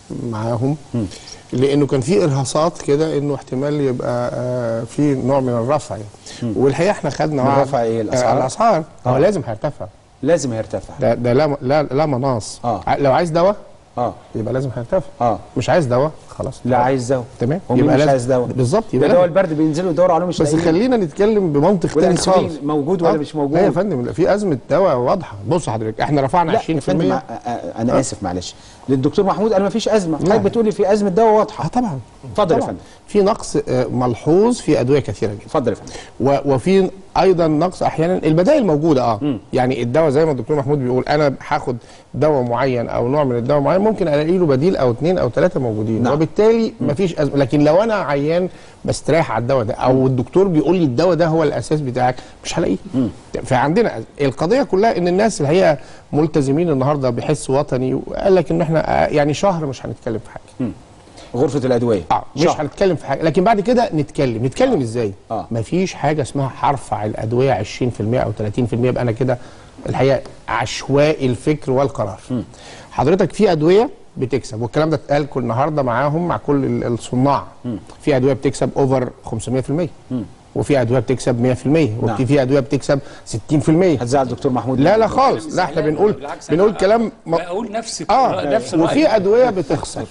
معاهم لانه كان في ارهاصات كده انه احتمال يبقى آه، في نوع من الرفع يعني والحقيقه احنا خدنا من وعد- رفع إيه؟ الأسعار؟ آه الاسعار هو آه. لازم هيرتفع لازم يرتفع ده ده لا لا لا مناص آه. ع- لو عايز دواء اه يبقى لازم هيرتفع اه مش عايز دواء خلاص لا عايز دواء تمام ومين مش لازم- عايز دواء بالظبط ده يبقى دواء لازم البرد بينزلوا يدوروا عليه مش بس لاقيين. خلينا نتكلم بمنطق تاني والأنسولين خالص موجود ولا آه. مش موجود؟ لا يا فندم في ازمه دواء واضحه بص حضرتك احنا رفعنا 20% لا يا فندم آه، آه، انا اسف معلش للدكتور محمود قال ما فيش ازمه لا. حضرتك بتقولي في ازمه دواء اه واضحه طبعا اتفضل يا طبعاً. فندم. في نقص آه، ملحوظ في ادويه كثيره جدا اتفضل يا فندم و- وفي ايضا نقص احيانا البدائل موجوده اه يعني الدواء زي ما الدكتور محمود بيقول انا هاخد دواء معين او نوع من الدواء معين ممكن الاقي له بديل او اثنين او ثلاثه موجودين نعم. وبالتالي مفيش أزمة لكن لو انا عيان بستريح على الدواء ده او الدكتور بيقول لي الدواء ده هو الاساس بتاعك مش هلاقيه فعندنا أزمة. القضيه كلها ان الناس اللي هي ملتزمين النهارده بحس وطني وقال لك ان احنا آه، يعني شهر مش هنتكلم في حاجه غرفه الادويه اه مش شهر. هنتكلم في حاجه لكن بعد كده نتكلم نتكلم ازاي آه. مفيش حاجه اسمها هرفع الادويه 20% او 30% يبقى انا كده الحقيقه عشوائي الفكر والقرار حضرتك في ادويه بتكسب والكلام ده اتقال كل النهارده معاهم مع كل ال- الصناع في ادويه بتكسب اوفر 500% وفي ادويه بتكسب 100% نعم. وفي ادويه بتكسب 60% هتزعل الدكتور محمود لا لا خالص لا احنا بنقول بالعكس بنقول أنا كلام م- بقول نفس اه نفس الرأي. وفي ادويه بتخسر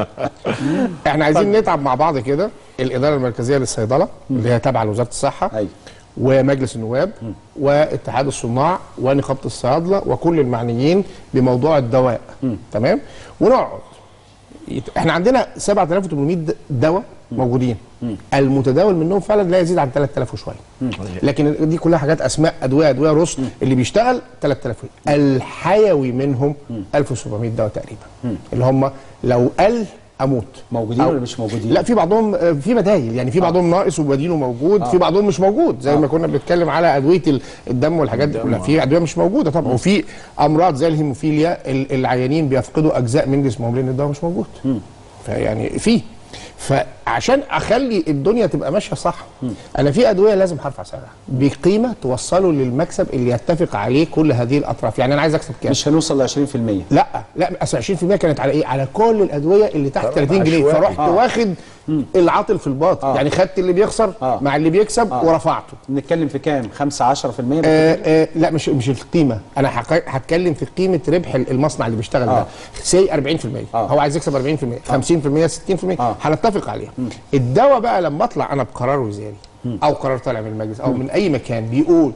احنا عايزين نتعب مع بعض كده الاداره المركزيه للصيدله اللي هي تابعه لوزاره الصحه ايوه ومجلس النواب واتحاد الصناع ونقابه الصيادله وكل المعنيين بموضوع الدواء تمام ونقعد يت- احنا عندنا 7800 د- دواء موجودين المتداول منهم فعلا لا يزيد عن 3000 وشويه لكن دي كلها حاجات اسماء ادويه ادويه رص اللي بيشتغل 3000 الحيوي منهم 1700 دواء تقريبا اللي هم لو قل اموت موجودين أو- ولا مش موجودين؟ لا في بعضهم آه، في بدايل يعني في بعضهم ناقص وبديله موجود في بعضهم مش موجود زي ما كنا بنتكلم على ادويه ال- الدم والحاجات دي كلها في ادويه مش موجوده طبعا وفي امراض زي الهيموفيليا ال- العيانين بيفقدوا اجزاء من جسمهم لان الدواء مش موجود فيعني في فعشان اخلي الدنيا تبقى ماشيه صح انا في ادويه لازم هرفع سعرها بقيمه توصله للمكسب اللي يتفق عليه كل هذه الاطراف يعني انا عايز اكسب كام مش هنوصل ل 20% لا لا اصل 20% كانت على ايه؟ على كل الادويه اللي تحت 30 جنيه عشوائي. فرحت آه. واخد العاطل في الباطن آه. يعني خدت اللي بيخسر آه. مع اللي بيكسب ورفعته بنتكلم في كام 5 10% آه آه لا مش مش القيمه انا هق- هتكلم في قيمه ربح المصنع اللي بيشتغل آه. ده سي 40% آه. هو عايز يكسب 40% 50% 60% آه. هنتفق عليها الدواء بقى لما اطلع انا بقرار وزاري او قرار طالع من المجلس او من اي مكان بيقول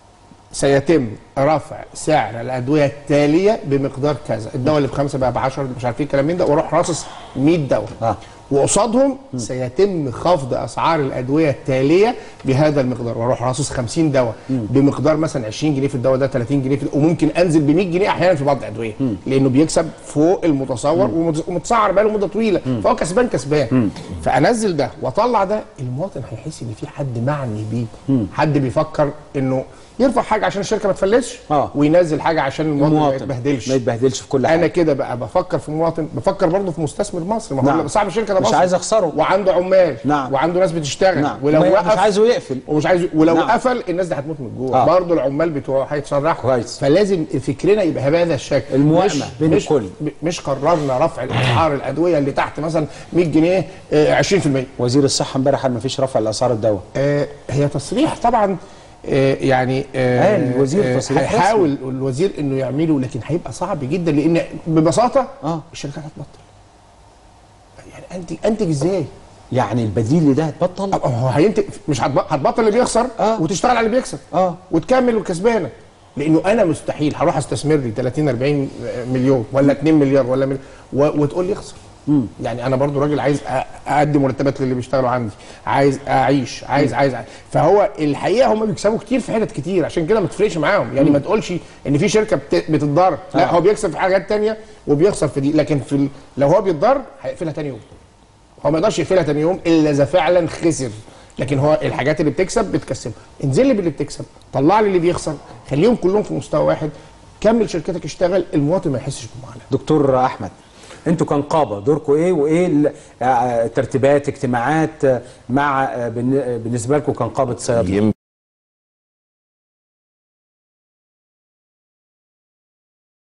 سيتم رفع سعر الادويه التاليه بمقدار كذا الدواء اللي بخمسه بقى ب 10 مش عارف ايه الكلام من ده واروح راصص 100 دواء آه. وقصادهم سيتم خفض اسعار الادويه التاليه بهذا المقدار واروح راصص 50 دواء بمقدار مثلا 20 جنيه في الدواء ده 30 جنيه في وممكن انزل ب 100 جنيه احيانا في بعض الادويه لانه بيكسب فوق المتصور ومت- ومتسعر بقاله مده طويله فهو كسبان كسبان فانزل ده واطلع ده المواطن هيحس ان في حد معني بيه حد بيفكر انه يرفع حاجه عشان الشركه ما تفلسش آه. وينزل حاجه عشان المواطن, ما المواطن يتبهدلش ما يتبهدلش في كل انا حاجه كده بقى بفكر في مواطن بفكر برضه في مستثمر مصري ما هو نعم. صاحب الشركه ده مش مصري عايز أخسره. وعنده عمال نعم. وعنده ناس بتشتغل نعم ولو وما- وقف مش عايزه يقفل ومش عايز ولو نعم. قفل الناس دي هتموت من الجوع آه. برضه العمال بتوعه هيتسرحوا كويس. فلازم فكرنا يبقى بهذا الشكل الموائمة مش بين مش الكل. مش قررنا رفع الاسعار الادويه اللي تحت مثلا 100 جنيه آه، 20% وزير الصحه امبارح قال ما فيش رفع لاسعار الدواء آه، هي تصريح طبعا آه، يعني آه، قال الوزير آه، تصريح هيحاول الوزير انه يعمله لكن هيبقى صعب جدا لان ببساطه آه. الشركات هتبطل يعني انتج انتج ازاي؟ يعني البديل لده هتبطل أه، هو هينتج مش هتب- هتبطل اللي بيخسر آه. وتشتغل على اللي بيكسب آه. وتكمل والكسبانه لانه انا مستحيل هروح استثمر لي 30 40 مليون ولا 2 مليار ولا مل... و... وتقول لي اخسر يعني انا برضو راجل عايز أ- اقدم مرتبات للي بيشتغلوا عندي عايز اعيش عايز عايز, عايز. فهو الحقيقه هم بيكسبوا كتير في حتت كتير عشان كده ما تفرقش معاهم يعني ما تقولش ان في شركه بت... بتتضرر لا آه. هو بيكسب في حاجات تانية وبيخسر في دي لكن في ال... لو هو بيتضرر هيقفلها تاني يوم هو ما يقدرش يقفلها تاني يوم الا اذا فعلا خسر لكن هو الحاجات اللي بتكسب بتكسب انزل لي باللي بتكسب طلع لي اللي بيخسر خليهم كلهم في مستوى واحد كمل شركتك اشتغل المواطن ما يحسش بمعاناه دكتور احمد انتوا كنقابه دوركم ايه وايه ال- آه، ترتيبات اجتماعات آه، مع آه، بالن- بالنسبه لكم كنقابه صيادله